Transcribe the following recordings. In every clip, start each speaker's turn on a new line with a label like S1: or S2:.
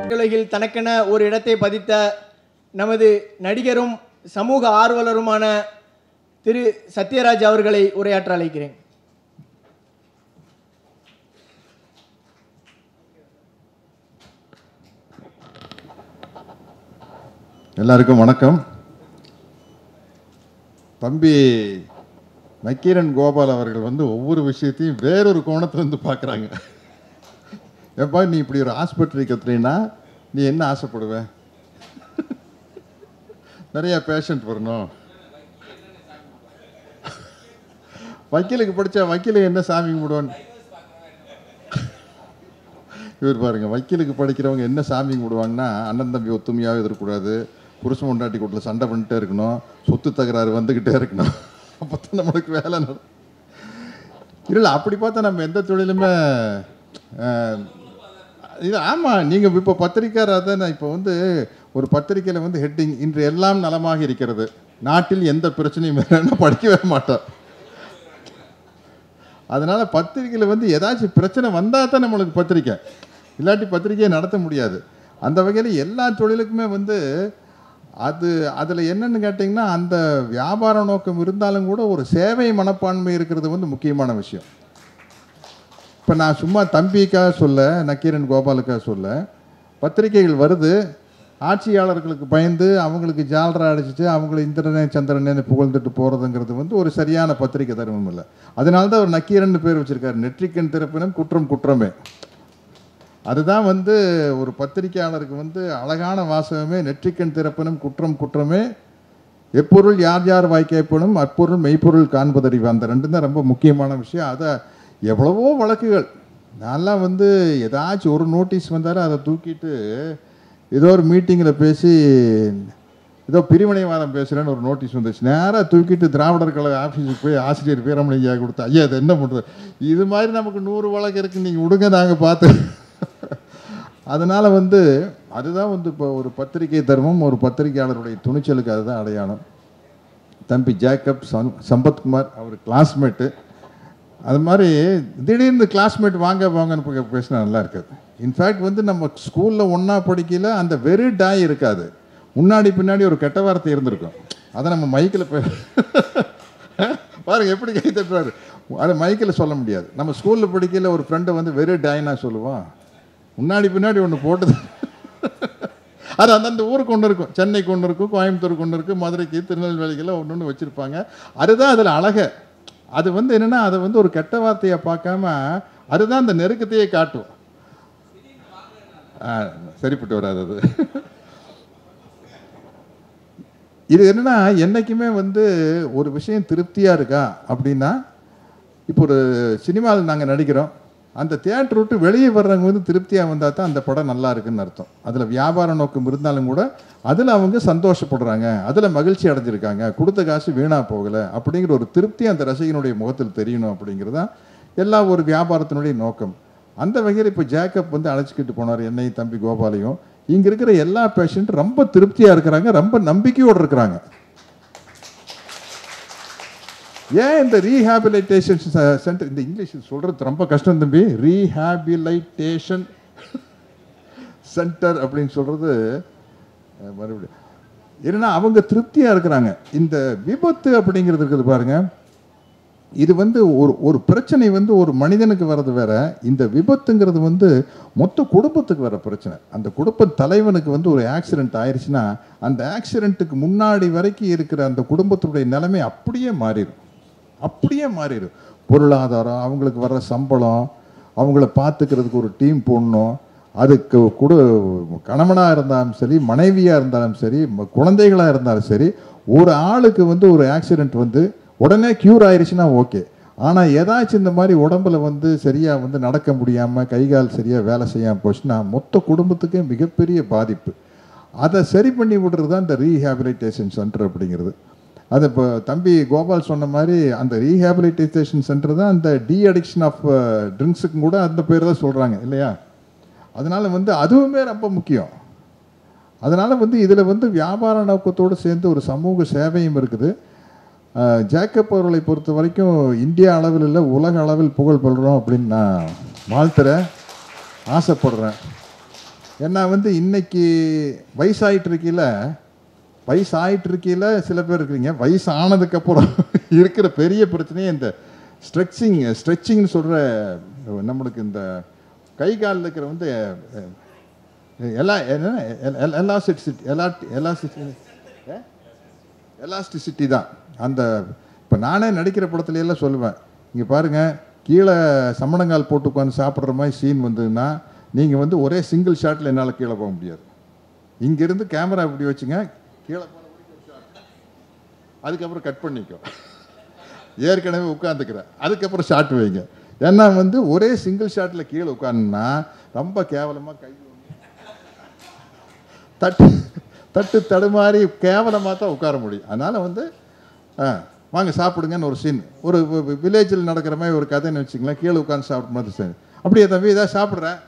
S1: உலகில் தனக்கென ஒரு இடத்தை பதித்த நமது நடிகரும் சமூக ஆர்வலருமான திரு சத்யராஜ் அவர்களை உரையாற்ற அழைக்கிறேன்
S2: எல்லாருக்கும் வணக்கம் தம்பி நக்கீரன் கோபால் அவர்கள் வந்து ஒவ்வொரு விஷயத்தையும் வேறொரு கோணத்துல இருந்து பார்க்குறாங்க ஏப்பா நீ இப்படி ஒரு ஆஸ்பத்திரி கத்துறீன்னா நீ என்ன ஆசைப்படுவ நிறைய பேஷண்ட் வரணும் வக்கீலுக்கு படிச்சா வக்கீலுக்கு என்ன சாமி கும்பிடுவான் இவர் பாருங்க வக்கீலுக்கு படிக்கிறவங்க என்ன சாமி கும்பிடுவாங்கன்னா அண்ணன் தம்பி ஒத்துமையாக இருக்கக்கூடாது புருஷ பொண்டாட்டி கூட்டில் சண்டை பண்ணிட்டே இருக்கணும் சொத்து தகராறு வந்துக்கிட்டே இருக்கணும் அப்போ தான் நம்மளுக்கு வேலை நட இல்லை அப்படி பார்த்தா நம்ம எந்த தொழிலுமே அஹ், இது ஆமாம் நீங்கள் இப்போ பத்திரிக்கையாளர் தான் இப்போ வந்து ஒரு பத்திரிக்கையில் வந்து ஹெட்டிங் இன்று எல்லாம் நலமாக இருக்கிறது நாட்டில் எந்த பிரச்சனையும் இல்லைன்னா படிக்கவே மாட்டோம் அதனால பத்திரிக்கையில் வந்து ஏதாச்சும் பிரச்சனை வந்தால் தான் நம்மளுக்கு பத்திரிக்கை இல்லாட்டி பத்திரிக்கையை நடத்த முடியாது அந்த வகையில் எல்லா தொழிலுக்குமே வந்து அது அதில் என்னன்னு கேட்டிங்கன்னா அந்த வியாபார நோக்கம் இருந்தாலும் கூட ஒரு சேவை மனப்பான்மை இருக்கிறது வந்து முக்கியமான விஷயம் இப்போ நான் சும்மா தம்பிக்காக சொல்ல நக்கீரன் கோபாலுக்காக சொல்ல பத்திரிகைகள் வருது ஆட்சியாளர்களுக்கு பயந்து அவங்களுக்கு ஜாலரா அடிச்சிட்டு அவங்கள இந்திரனே சந்திரனே புகழ்ந்துட்டு போகிறதுங்கிறது வந்து ஒரு சரியான பத்திரிகை தர்மம் இல்லை அதனால தான் அவர் நக்கீரன் பேர் வச்சிருக்காரு நெற்றிக்கண் திறப்பினும் குற்றம் குற்றமே அதுதான் வந்து ஒரு பத்திரிகையாளருக்கு வந்து அழகான வாசகமே நெற்றிக்கண் திறப்பினும் குற்றம் குற்றமே எப்பொருள் யார் யார் வாய்க்கைப்படும் அப்பொருள் மெய்ப்பொருள் காண்பதறிவு அந்த ரெண்டும் தான் ரொம்ப முக்கியமான விஷயம் அதை எவ்வளவோ வழக்குகள் நான்லாம் வந்து ஏதாச்சும் ஒரு நோட்டீஸ் வந்தாலும் அதை தூக்கிட்டு ஏதோ ஒரு மீட்டிங்கில் பேசி ஏதோ பிரிவினைவாதம் பேசுகிறேன்னு ஒரு நோட்டீஸ் வந்துச்சு நேராக தூக்கிட்டு திராவிடர் கழக ஆஃபீஸுக்கு போய் ஆசிரியர் வீரமணி ஐயா கொடுத்து ஐயா அது என்ன பண்ணுறது இது மாதிரி நமக்கு நூறு வழக்கு இருக்குது நீங்கள் விடுங்க நாங்கள் பார்த்து அதனால் வந்து அதுதான் வந்து இப்போ ஒரு பத்திரிகை தர்மம் ஒரு பத்திரிகையாளருடைய துணிச்சலுக்கு அதுதான் அடையாளம் தம்பி ஜேக்கப் சம் சம்பத்குமார் அவர் கிளாஸ்மேட்டு அது மாதிரி திடீர்னு கிளாஸ்மேட் வாங்க வாங்கன்னு பே- பேசினா நல்லா இருக்காது இன்ஃபேக்ட் வந்து நம்ம ஸ்கூலில் ஒன்றா படிக்கல அந்த வெறு டாய் இருக்காது முன்னாடி பின்னாடி ஒரு கெட்ட வார்த்தை இருந்திருக்கும் அதை நம்ம மைக்கில் பே பாருங்க எப்படி கை தட்டுறாரு அதை மைக்கில் சொல்ல முடியாது நம்ம ஸ்கூலில் படிக்கல ஒரு ஃப்ரெண்டை வந்து வெறு டாய்னா சொல்லுவான் முன்னாடி பின்னாடி ஒன்று போட்டது அது அந்தந்த ஊருக்கு ஒன்று இருக்கும் சென்னைக்கு ஒன்று இருக்கும் கோயம்புத்தூருக்கு ஒன்று இருக்கும் மதுரைக்கு திருநெல்வேலிக்கெல்லாம் ஒன்று ஒன்று வச்சுருப்பாங்க அதுதான் அதில் அழக அது வந்து என்னென்னா அதை வந்து ஒரு கெட்ட வார்த்தையை பார்க்காம அதுதான் அந்த நெருக்கத்தையே காட்டும் ஆ, சரிப்பட்டு வராது அது இது என்னன்னா என்னைக்குமே வந்து ஒரு விஷயம் திருப்தியாக இருக்கா அப்படின்னா இப்போ ஒரு சினிமாவில் நாங்கள் நடிக்கிறோம் அந்த தியேட்டர் விட்டு வெளியே வர்றவங்க வந்து திருப்தியாக வந்தால் தான் அந்த படம் நல்லா இருக்குன்னு அர்த்தம் அதில் வியாபார நோக்கம் இருந்தாலும் கூட அதில் அவங்க சந்தோஷப்படுறாங்க அதில் மகிழ்ச்சி அடைஞ்சிருக்காங்க கொடுத்த காசு வீணாக போகலை அப்படிங்கிற ஒரு திருப்தி அந்த ரசிகனுடைய முகத்தில் தெரியணும் அப்படிங்கிறது தான் எல்லா ஒரு வியாபாரத்தினுடைய நோக்கம் அந்த வகையில் இப்போ ஜேக்கப் வந்து அழைச்சிக்கிட்டு போனார் என்னையும் தம்பி கோபாலையும் இங்கே இருக்கிற எல்லா பேஷண்ட் ரொம்ப திருப்தியாக இருக்கிறாங்க ரொம்ப நம்பிக்கையோடு இருக்கிறாங்க ஏன் இந்த ரீஹாபிலிட்டேஷன் சென்டர் இந்த இங்கிலீஷ் சொல்கிறது ரொம்ப கஷ்டம் தம்பி ரீஹாபிலைட்டேஷன் சென்டர் அப்படின்னு சொல்கிறது மறுபடியும் என்னன்னா அவங்க திருப்தியாக இருக்கிறாங்க இந்த விபத்து அப்படிங்கிறது இருக்குது பாருங்க இது வந்து ஒரு ஒரு பிரச்சனை வந்து ஒரு மனிதனுக்கு வர்றது வேற இந்த விபத்துங்கிறது வந்து மொத்த குடும்பத்துக்கு வர பிரச்சனை அந்த குடும்ப தலைவனுக்கு வந்து ஒரு ஆக்சிடென்ட் ஆயிடுச்சுன்னா அந்த ஆக்சிடென்ட்டுக்கு முன்னாடி வரைக்கும் இருக்கிற அந்த குடும்பத்துடைய நிலைமை அப்படியே மாறிடும் அப்படியே மாறிடும் பொருளாதாரம் அவங்களுக்கு வர்ற சம்பளம் அவங்கள பார்த்துக்கிறதுக்கு ஒரு டீம் போடணும் அதுக்கு குடு கணவனாக இருந்தாலும் சரி மனைவியாக இருந்தாலும் சரி ம- குழந்தைகளாக இருந்தாலும் சரி ஒரு ஆளுக்கு வந்து ஒரு ஆக்சிடென்ட் வந்து உடனே க்யூர் ஆயிருச்சுன்னா ஓகே ஆனால் ஏதாச்சும் இந்த மாதிரி உடம்புல வந்து சரியாக வந்து நடக்க முடியாமல் கை கால் சரியாக வேலை செய்யாமல் போச்சுன்னா மொத்த குடும்பத்துக்கே மிகப்பெரிய பாதிப்பு அதை சரி பண்ணி விடுறது தான் இந்த ரீஹாபிலிட்டேஷன் சென்டர் அப்படிங்கிறது அது இப்போ தம்பி கோபால் சொன்ன மாதிரி அந்த ரீஹாபிலிட்டேஷன் சென்டர் தான் அந்த டி அடிக்ஷன் ஆஃப் ட்ரிங்க்ஸுக்கும் கூட அந்த பேர் தான் சொல்கிறாங்க இல்லையா அதனால் வந்து அதுவுமே ரொம்ப முக்கியம் அதனால் வந்து இதில் வந்து வியாபார நோக்கத்தோடு சேர்ந்து ஒரு சமூக சேவையும் இருக்குது அஹ், ஜேக்கப் அவர்களை பொறுத்த வரைக்கும் இந்தியா அளவில் இல்லை உலக அளவில் புகழ் பெறுறோம் அப்படின்னு நான் வாழ்த்துறேன் ஆசைப்படுறேன் ஏன்னா வந்து இன்னைக்கு வயசாயிட்டு இருக்கையில வயசாயிட்டு இருக்கையில சில பேர் இருக்கிறீங்க வயசு ஆனதுக்கப்புறம் இருக்கிற பெரிய பிரச்சனையே இந்த ஸ்ட்ரெச்சிங் ஸ்ட்ரெச்சிங்னு சொல்கிற நம்மளுக்கு இந்த கை காலில் இருக்கிற வந்து அஹ், எல்லா என்ன எலாசிட்டி எல்லா எலாசிட்டி எலாஸ்டிசிட்டி தான் அந்த இப்போ நானே நடிக்கிற படத்துல எல்லாம் சொல்லுவேன் இங்கே பாருங்க கீழே சமணங்கால் போட்டு உட்காந்து சாப்பிட்ற மாதிரி சீன் வந்ததுன்னா நீங்கள் வந்து ஒரே சிங்கிள் ஷாட்டில் என்னால் கீழே போக முடியாது இங்கேருந்து கேமரா இப்படி வச்சுங்க கீழே போன வரைக்கும் ஒரு shot. அதுக்கப்புறம் கட் பண்ணிக்கோ ஏற்கனவே உட்காந்துக்கிறேன் அதுக்கப்புறம் ஷாட் வைங்க ஏன்னா வந்து ஒரே சிங்கிள் ஷாட்டில் கீழே உட்காந்துன்னா ரொம்ப கேவலமாக கை ஊனி, தட்டு தட்டு தடுமாறி கேவலமாக தான் உட்கார முடியும் அதனால் வந்து ஆ வாங்க சாப்பிடுங்கன்னு ஒரு சீன் ஒரு வில்லேஜில் நடக்கிற மாதிரி ஒரு கதைன்னு வச்சுங்களேன் கீழே உட்காந்து சாப்பிடும் போது சரி அப்படியே தம்பி இதாக சாப்பிட்றேன்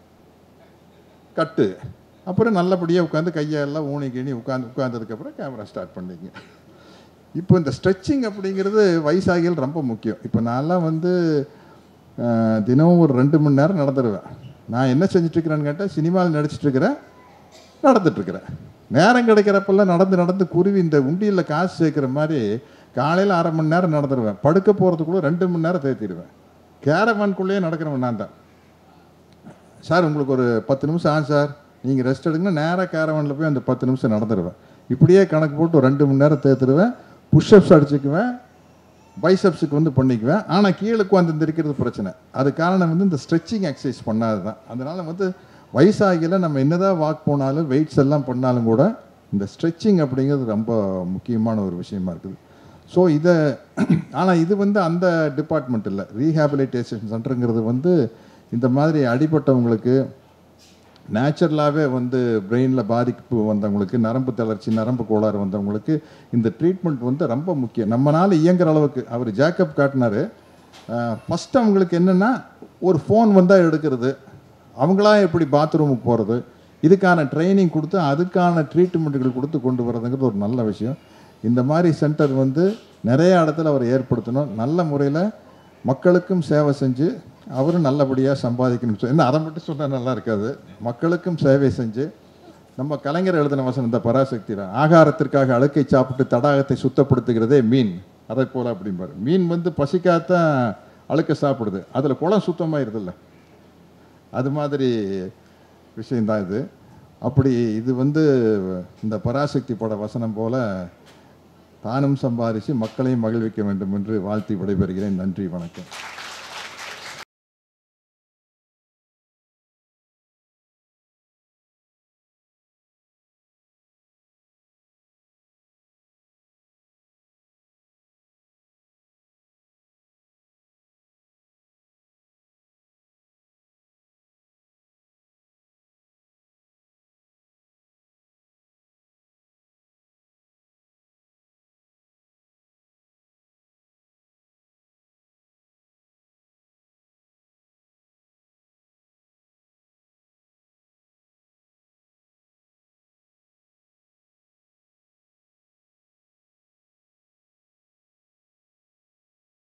S2: கட்டு அப்புறம் நல்லபடியாக உட்காந்து கையெல்லாம் ஊனி கிணி உட்காந்து உட்காந்ததுக்கப்புறம் கேமரா ஸ்டார்ட் பண்ணிங்க இப்போ இந்த ஸ்ட்ரெச்சிங் அப்படிங்கிறது வயசாகிகள் ரொம்ப முக்கியம் இப்போ நான்லாம் வந்து அஹ், தினமும் ஒரு ரெண்டு மணி நேரம் நடந்துடுவேன் நான் என்ன செஞ்சுட்ருக்கிறேன்னு கேட்டால் சினிமாவில் நடிச்சிட்ருக்கிறேன் நடந்துட்டுருக்கிறேன் நேரம் கிடைக்கிறப்பெல்லாம் நடந்து நடந்து குருவி இந்த உண்டியலில் காசு சேர்க்குற மாதிரி காலையில் அரை மணி நேரம் நடந்துடுவேன் படுக்க போகிறதுக்குள்ளே ரெண்டு மணி நேரம் தேத்திடுவேன் கேரவான்குள்ளேயே நடக்கிறவன் நான் தான் சார் உங்களுக்கு ஒரு பத்து நிமிஷம் ஆகும் சார் நீங்கள் ரெஸ்ட் எடுங்கன்னா நேராக கேரவனில் போய் அந்த பத்து நிமிஷம் நடந்துடுவேன் இப்படியே கணக்கு போட்டு ஒரு ரெண்டு மணி நேரம் தேத்துருவேன் புஷ்அப்ஸ் அடிச்சுக்குவேன் பைசப்ஸுக்கு வந்து பண்ணிக்குவேன் ஆனால் கீழே உட்காந்து இருக்கிறது பிரச்சனை அது காரணம் வந்து இந்த ஸ்ட்ரெச்சிங் எக்ஸசைஸ் பண்ணாது தான் அதனால் வந்து வயசாகில நம்ம என்னதான் வாக் போனாலும் வெயிட்ஸ் எல்லாம் பண்ணாலும் கூட இந்த ஸ்ட்ரெச்சிங் அப்படிங்கிறது ரொம்ப முக்கியமான ஒரு விஷயமா இருக்குது ஸோ இதை ஆனால் இது வந்து அந்த டிபார்ட்மெண்ட் இல்லை ரீஹாபிலிட்டேஷன் சென்டருங்கிறது வந்து இந்த மாதிரி அடிபட்டவங்களுக்கு நேச்சுரலாகவே வந்து பிரெயினில் பாதிப்பு வந்தவங்களுக்கு நரம்பு தளர்ச்சி நரம்பு கோளாறு வந்தவங்களுக்கு இந்த ட்ரீட்மெண்ட் வந்து ரொம்ப முக்கியம் நம்மனால இயங்குற அளவுக்கு அவர் ஜேக்கப் காட்டினாரு ஃபஸ்ட்டு அவங்களுக்கு என்னென்னா ஒரு ஃபோன் வந்தால் எடுக்கிறது அவங்களா எப்படி பாத்ரூமுக்கு போகிறது இதுக்கான ட்ரைனிங் கொடுத்து அதுக்கான ட்ரீட்மெண்ட்டுகள் கொடுத்து கொண்டு வரதுங்கிறது ஒரு நல்ல விஷயம் இந்த மாதிரி சென்டர் வந்து நிறைய இடத்துல அவர் ஏற்படுத்தணும் நல்ல முறையில் மக்களுக்கும் சேவை செஞ்சு அவரும் நல்லபடியாக சம்பாதிக்கணும் சொ- என்ன அதை மட்டும் சொன்னால் நல்லா இருக்காது மக்களுக்கும் சேவை செஞ்சு நம்ம கலைஞர் எழுதின வசனம் இந்த பராசக்தி தான் ஆகாரத்திற்காக அழுக்கை சாப்பிட்டு தடாகத்தை சுத்தப்படுத்துகிறதே மீன் அதை போல அப்படிம்பாரு மீன் வந்து பசிக்காதான் அழுக்க சாப்பிடுது அதில் குளம் சுத்தமாயிருதுல்ல அது மாதிரி விஷயந்தான் இது அப்படி இது வந்து இந்த பராசக்தி பட வசனம் போல தானும் சம்பாதிச்சு மக்களையும் மகிழ்விக்க வேண்டும் என்று வாழ்த்தி விடைபெறுகிறேன் நன்றி வணக்கம்